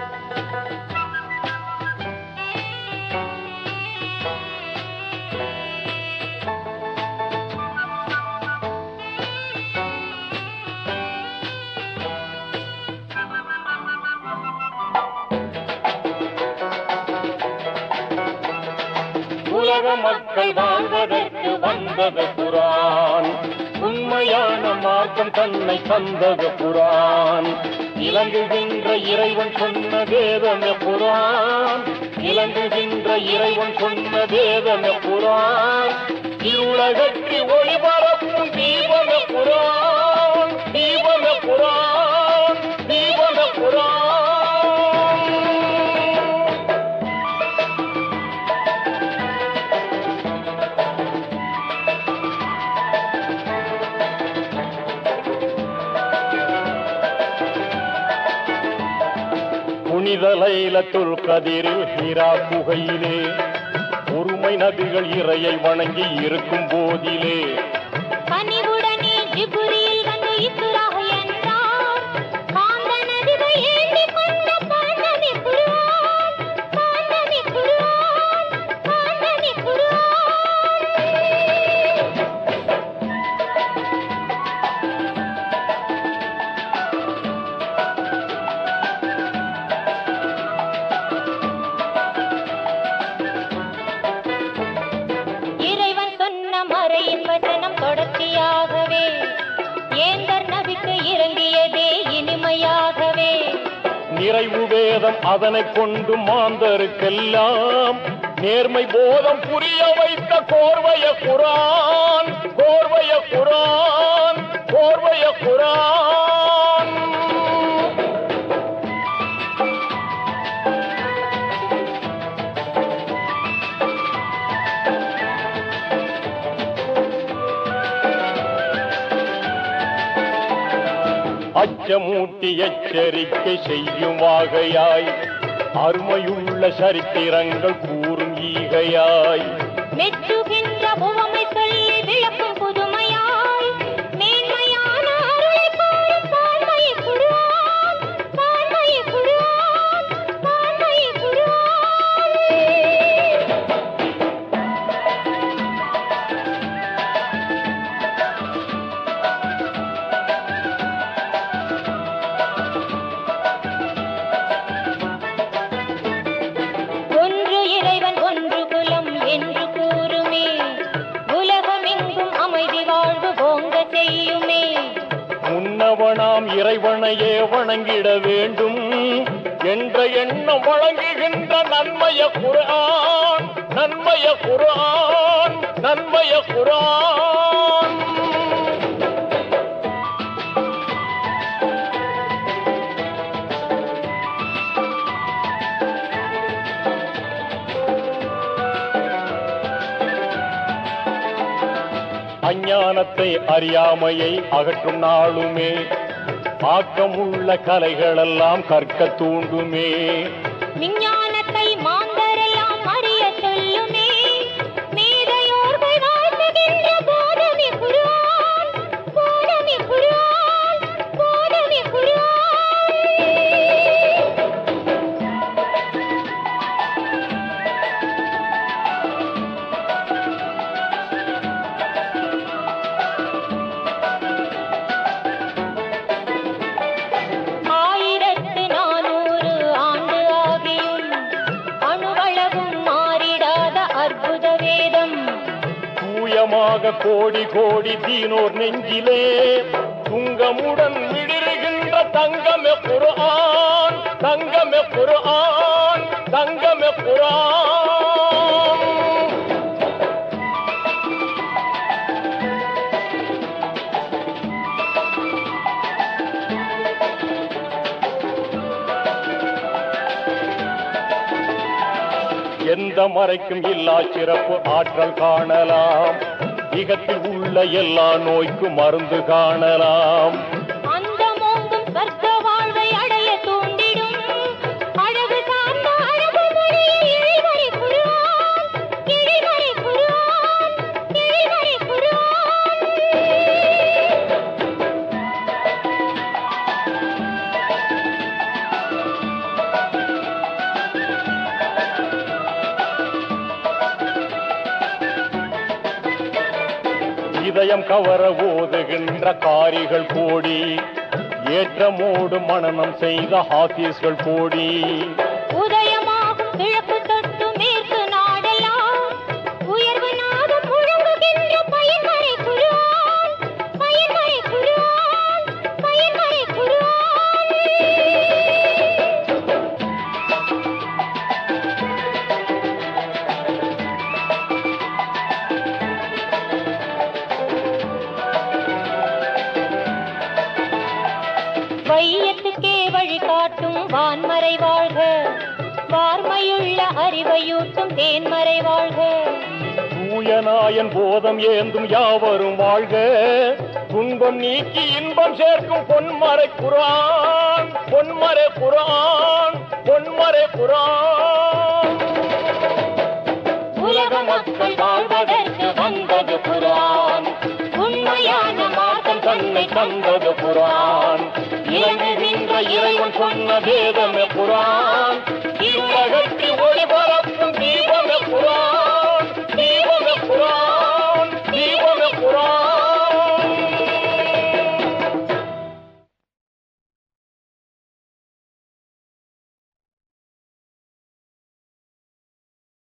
உலக மக்கள் வாழ்வதற்கு வந்தது குரான் உண்மையான மார்க்கம் தன்னை தந்தது குரான் இலங்குகின்ற இறைவன் சொன்ன வேதமே குரான் இலங்குகின்ற இறைவன் சொன்ன வேதமே குரான் இருளகற்றி ஒளிபரப்பும் தீபமே குரான் தீபமே குரான் தீபமே குரான் புனித லைலத்துல் கதிரில் ஹீரா குகையிலே ஒருமை நபிகள் இறையை வணங்கி இருக்கும் போதிலே பணிவுடனே ஜிப்ரீல் வந்து இக்ராஹ் என்றார். காந்த நதிகள் ஏந்திக் கொண்ட பாண்டவி குர்ஆன், பாண்டவி குர்ஆன், பாண்டவி குர்ஆன். இறைவன் சொன்ன மறையின் வசனம் தொடர்ச்சியாகவே ஏந்தர் நபிக்கு இறங்கியதே இனிமையாகவே நிறைவு வேதம் அதனை கொண்டு மாந்தருக்கெல்லாம் நேர்மை போதம் புரிய வைத்த கோர்வைய குரான் கோர்வைய குரான் கோர்வைய குரான் அச்சமூட்டி எச்சரிக்கை செய்யும் வாகையாய் அருமையுள்ள சரித்திரங்கள் கூறும் ஈகையாய் மெச்சுகின்ற உவமை சொல்லி விளக்கும் புதுமையாய் மேன்மையான அருளை கூறும் பான்மையை குருவான் பான்மையை குருவான் பான்மையை குருவான் ஒன்று இறைவன் ஒன்று குலம் என்று கூறுமே உலகமெங்கும் அமைதி வாழ்வு ஓங்க செய்யுமே முன்னவனாம் இறைவனையே வணங்கிட வேண்டும் என்ற எண்ணம் வழங்குகின்ற நன்மைய குரான் நன்மைய குரான் நன்மைய குரான் அஞ்ஞானத்தை அறியாமையை அகற்றும் நாளுமே ஆக்கமுள்ள கலைகளெல்லாம் கற்க தூண்டுமே விஞ்ஞானத்தை மாந்தரெல்லாம் அறிய சொல்லுமே மேதையோர்கள் வாழ்த்துகின்ற போதமி குருவான் போதமி குருவான் போதமி குருவான் ஆயிரத்து நானூறு ஆண்டு ஆகியும் அணுவளவும் மாறிடாத அற்புத வேதம் தூயமாக கோடி கோடி தீனோர் நெஞ்சிலே துங்கமுடன் விடிருகின்ற தங்கமே குர்ஆன் தங்கமே குர்ஆன் தங்கமே குர்ஆன் எந்த மறைக்கும் இல்லா சிறப்பு ஆற்றல் காணலாம் இகத்தில் உள்ள எல்லா நோய்க்கும் மருந்து காணலாம் அந்த மோங்கும் சொர்க்க வாழ்வை அடைய தூண்டிடும் அழகு சார்ந்த அழகு மொழியில் இழிவரை குருவான் இழிவரை குருவான் இழிவரை குருவான் இதயம் கவர ஓதுகின்ற காரிகள் கோடி ஏற்றமோடு மனனம் செய்த ஹாஃபீஸ்கள் கோடி உதயமாகும் கிழக்கு தொட்டு மேற்கு நாடெல்லாம் உயர்வு நாதம் முழங்குகின்ற பயன்மறை குருவான் பயன்மறை குருவான் பயன்மறை குருவான் வையத்துக்கே வழிகாட்டும் வான்மறை வாழ்க வார்மையுள்ள அறிவையூட்டும் தேன்மறை வாழ்க தூயநாயன் போதம் ஏந்தும் யாவரும் வாழ்க துன்பம் நீக்கி இன்பம் சேர்க்கும் பொன்மறை குரான் பொன்மறை குரான் பொன்மறை குரான் உலக மக்கள் வாழ்வதற்கு வந்தது குரான் உண்மையான மார்க்கம் தன்னை தந்தது குரான் இறங்குகின்ற இறைவன் சொன்ன வேதமே குரான்